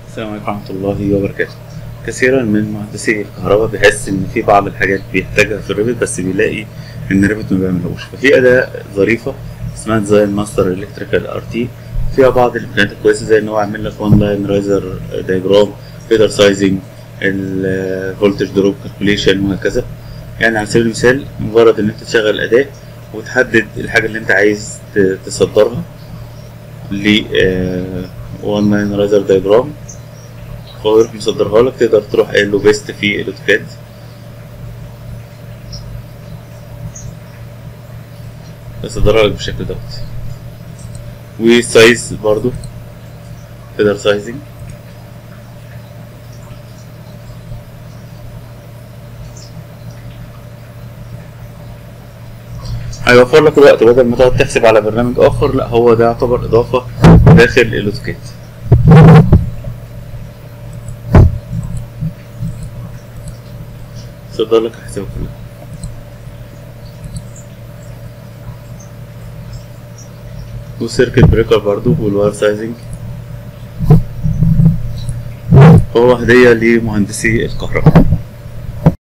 السلام عليكم ورحمة الله وبركاته كثيرا من مهندسي الكهرباء بيحس ان في بعض الحاجات بيحتاجها في الريفت بس بيلاقي ان الريفت ما بيعملهوش ففي اداة ظريفة اسمها ديزاين ماستر الكتريكال ار تي فيها بعض الامكانيات الكويسة زي ان هو يعمل لك اون لاين رايزر دايجرام فيدر سايزنج الفولتج دروب كالكوليشن وهكذا يعني على سبيل المثال مجرد ان انت تشغل الاداة وتحدد الحاجة اللي انت عايز ت- تصدرها ل وان لاين رايزر دايجرام فهو يروح مصدرها لك تقدر تروح قايل له بيست في الاوتوكاد يصدرها لك بالشكل دوت وسايز برضو تقدر سايزنج هيوفر لك الوقت بدل ما تقعد تحسب على برنامج اخر لا هو ده يعتبر اضافه داخل الاوتوكاد صدر لك الحساب كله والسيركت بريكر برضو والواير سايزنج هو هدية لمهندسي الكهرباء